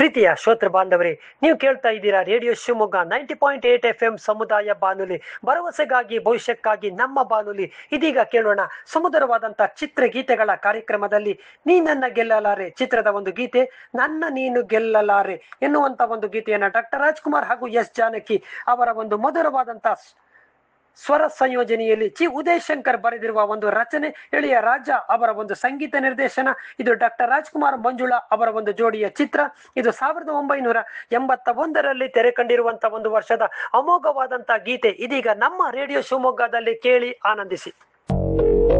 ಪ್ರೀತಿಯ ಶ್ರೋತೃ ಬಾಂಧವರೇ ನೀವು ಕೇಳ್ತಾ ಇದ್ದೀರಾ radio Shivamogga ninety point eight F M ಸಮುದಾಯ ಬಾನುಲಿ ಭರವಸೆಗಾಗಿ ಭವಿಷ್ಯಕ್ಕಾಗಿ ನಮ್ಮ ಬಾನುಲಿ ಇದೀಗ ಕೇಳೋಣ ಸುಮಧುರವಾದಂತಹ ಚಿತ್ರಗೀತೆಗಳ ಕಾರ್ಯಕ್ರಮದಲ್ಲಿ ನೀ ನನ್ನ ಗೆಲ್ಲಲಾರೆ ಚಿತ್ರದ ಒಂದು ಗೀತೆ ನನ್ನ ನೀನು ಗೆಲ್ಲಲಾರೆ ಎನ್ನುವಂತ ಒಂದು ಗೀತೆಯನ್ನ ಡಾಕ್ಟರ್ ರಾಜ್ಕುಮಾರ್ ಹಾಗೂ ಎಸ್ ಜಾನಕಿ ಅವರ ಒಂದು ಮಧುರವಾದಂತಹ ಸ್ವರ ಸಂಯೋಜನೆಯಲ್ಲಿ ಚಿ ಉದಯ್ ಶಂಕರ್ ಬರೆದಿರುವ ಒಂದು ರಚನೆ ಎಳೆಯ ರಾಜ ಅವರ ಒಂದು ಸಂಗೀತ ನಿರ್ದೇಶನ ಇದು ಡಾಕ್ಟರ್ ರಾಜ್ಕುಮಾರ್ ಮಂಜುಳಾ ಅವರ ಒಂದು ಜೋಡಿಯ ಚಿತ್ರ ಇದು ಸಾವಿರದ ಒಂಬೈನೂರ ಎಂಬತ್ತ ಒಂದರಲ್ಲಿ ತೆರೆ ಕಂಡಿರುವಂತಹ ಒಂದು ವರ್ಷದ ಅಮೋಘವಾದಂತಹ ಗೀತೆ ಇದೀಗ ನಮ್ಮ ರೇಡಿಯೋ ಶಿವಮೊಗ್ಗದಲ್ಲಿ ಕೇಳಿ ಆನಂದಿಸಿ